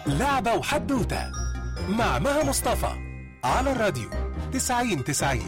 لعبة وحدوتة مع مها مصطفى على الراديو 90 90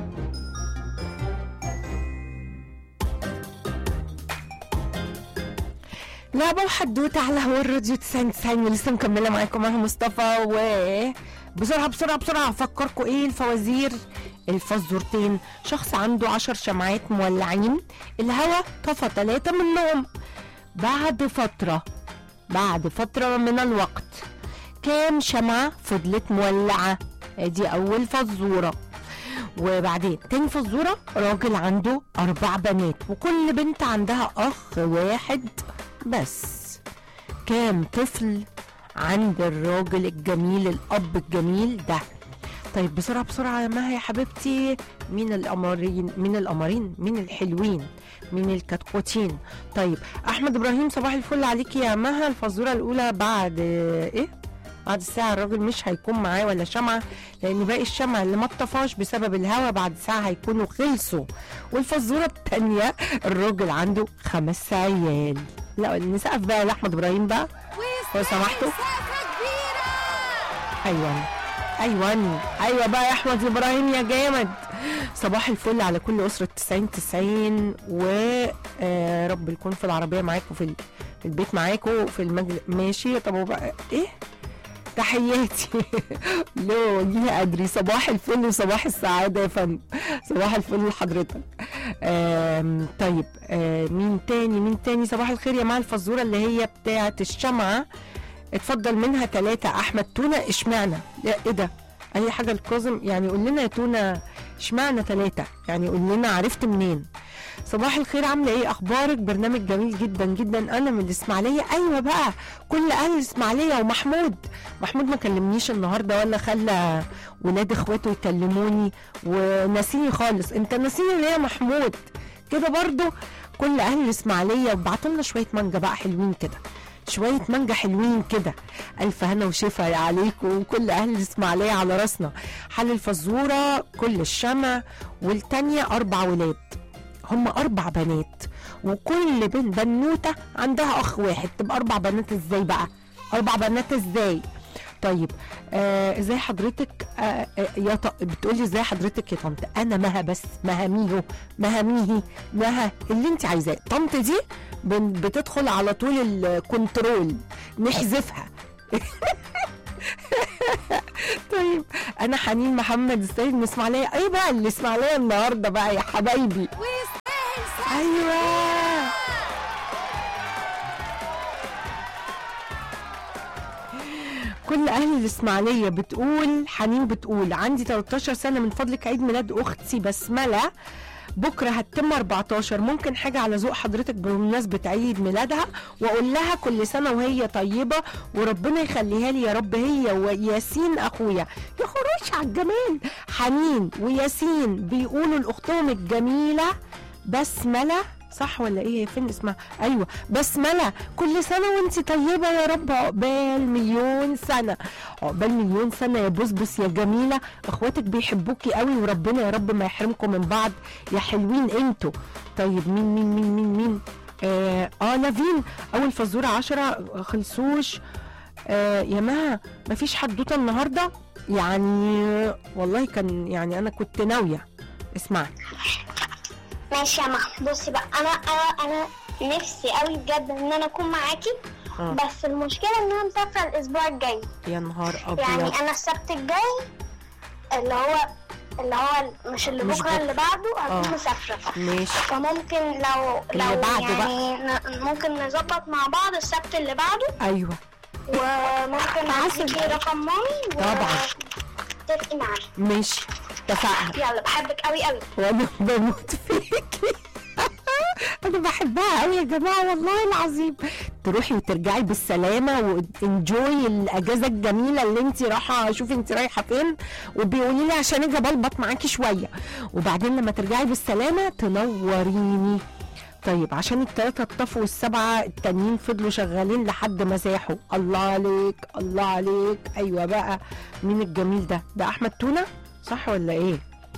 لعبة وحدوتة على هوا الراديو 90 90 ولسه مكملة معاكم مها مصطفى و بسرعة بسرعة بسرعة أفكركم إيه الفوازير الفزورتين شخص عنده عشر شمعات مولعين الهوا طفى ثلاثة منهم بعد فترة بعد فترة من الوقت كام شمعة فضلت مولعة ادي أول فزورة وبعدين تاني فزورة راجل عنده أربع بنات وكل بنت عندها أخ واحد بس كام طفل عند الراجل الجميل الأب الجميل ده طيب بسرعة بسرعة يا مها يا حبيبتي مين القمرين مين القمرين مين الحلوين مين الكتكوتين طيب أحمد إبراهيم صباح الفل عليكي يا مها الفزورة الأولى بعد إيه بعد الساعة الراجل مش هيكون معاه ولا شمعة لأن باقي الشمع اللي ما اتطفاش بسبب الهوا بعد ساعة هيكونوا خلصوا والفزورة التانية الراجل عنده خمس عيال لا نسقف بقى لأحمد إبراهيم بقى لو سمحتوا ايوه ايوه ايوه بقى يا احمد ابراهيم يا جامد صباح الفل على كل اسره 90 90 ورب يكون في العربيه معاكم في ال- في البيت معاكم في المجلس ماشي طب وبقى ايه تحياتي لو وجيه ادري صباح الفل وصباح السعاده يا فندم صباح الفل لحضرتك آم، طيب آه، مين تاني مين تاني صباح الخير يا مع الفزوره اللي هي بتاعه الشمعه اتفضل منها ثلاثة أحمد تونة اشمعنى؟ لا إيه ده؟ أي حاجة الكاظم يعني قول لنا يا تونة اشمعنى ثلاثة؟ يعني قول لنا عرفت منين؟ صباح الخير عاملة إيه أخبارك؟ برنامج جميل جدا جدا أنا من الإسماعيلية أيوة بقى كل أهل الإسماعيلية ومحمود محمود ما كلمنيش النهاردة ولا خلى ولاد إخواته يكلموني وناسيني خالص أنت ناسيني ليه يا محمود؟ كده برضو كل أهل الإسماعيلية وبعتوا لنا شوية مانجا بقى حلوين كده شوية مانجا حلوين كده ألف هنا وشفا يا عليكم وكل أهل الإسماعيلية على راسنا حل الفزورة كل الشمع والتانية أربع ولاد هم أربع بنات وكل بنت بنوتة عندها أخ واحد تبقى أربع بنات إزاي بقى أربع بنات إزاي طيب آه ازاي حضرتك آه آه يا ط... بتقولي ازاي حضرتك يا طنط انا مها بس مها ميهو مها ميهي مها اللي انت عايزاه طنط دي بن- بتدخل على طول الكنترول نحذفها طيب انا حنين محمد السيد من اسماعيليه ايه بقى الاسماعيليه النهارده بقى يا حبايبي ايوه كل اهل الاسماعيليه بتقول حنين بتقول عندي 13 سنه من فضلك عيد ميلاد اختي بسمله بكره هتتم 14 ممكن حاجه على ذوق حضرتك بمناسبه عيد ميلادها واقول لها كل سنه وهي طيبه وربنا يخليها لي يا رب هي وياسين اخويا يا خروش على الجمال حنين وياسين بيقولوا لاختهم الجميله بسمله صح ولا ايه فين اسمها ايوه بسمله كل سنه وانت طيبه يا رب عقبال مليون سنه عقبال مليون سنه يا بسبس يا جميله اخواتك بيحبوكي قوي وربنا يا رب ما يحرمكم من بعض يا حلوين انتوا طيب مين مين مين مين مين اه, آه نافين اول فزوره عشرة خلصوش آه يا مها مفيش حدوته النهارده يعني والله كان يعني انا كنت ناويه اسمعي ماشي يا مها بصي بقى انا انا انا نفسي قوي بجد ان انا اكون معاكي آه. بس المشكله ان انا مسافره الاسبوع الجاي يا نهار يعني ابيض انا السبت الجاي اللي هو اللي هو مش اللي مش بكره بكرة. اللي بعده هكون آه. مسافره ماشي فممكن لو اللي لو بعده يعني ن- ممكن نظبط مع بعض السبت اللي بعده ايوه وممكن عسل. اديكي رقم مامي و- طبعا. تتفقي معايا ماشي اتفقنا يلا بحبك قوي قوي وانا بموت فيكي انا بحبها قوي يا جماعه والله العظيم تروحي وترجعي بالسلامه وانجوي الاجازه الجميله اللي انت رايحه شوفي انت رايحه فين وبيقولي لي عشان اجي بلبط معاكي شويه وبعدين لما ترجعي بالسلامه تنوريني طيب عشان التلاتة اتطفوا والسبعة التانيين فضلوا شغالين لحد ما ساحوا الله عليك الله عليك أيوة بقى مين الجميل ده ده أحمد تونة صح ولا إيه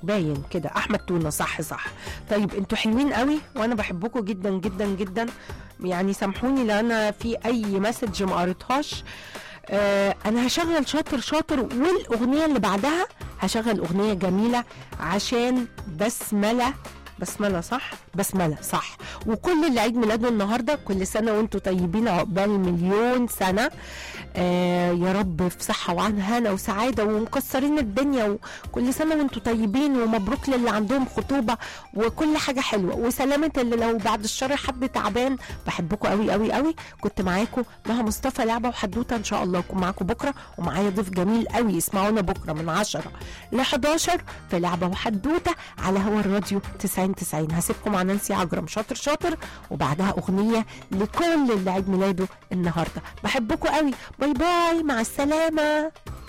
باين كده احمد تونه صح صح طيب انتوا حلوين قوي وانا بحبكم جدا جدا جدا يعني سامحوني لو انا في اي مسج ما قريتهاش آه انا هشغل شاطر شاطر والاغنيه اللي بعدها هشغل اغنيه جميله عشان بسمله بسمله صح بسمله صح وكل اللي عيد ميلاده النهارده كل سنه وانتم طيبين عقبال مليون سنه آه يا رب في صحه وعن هنا وسعاده ومكسرين الدنيا وكل سنه وانتم طيبين ومبروك للي عندهم خطوبه وكل حاجه حلوه وسلامه اللي لو بعد الشر حد تعبان بحبكم قوي قوي قوي كنت معاكم مها مصطفى لعبه وحدوته ان شاء الله اكون معاكم بكره ومعايا ضيف جميل قوي اسمعونا بكره من 10 ل 11 في لعبه وحدوته على هوا الراديو 90 90 هسيبكم مع نانسي عجرم شاطر شاطر وبعدها اغنيه لكل اللي عيد ميلاده النهارده بحبكم قوي باي باي مع السلامه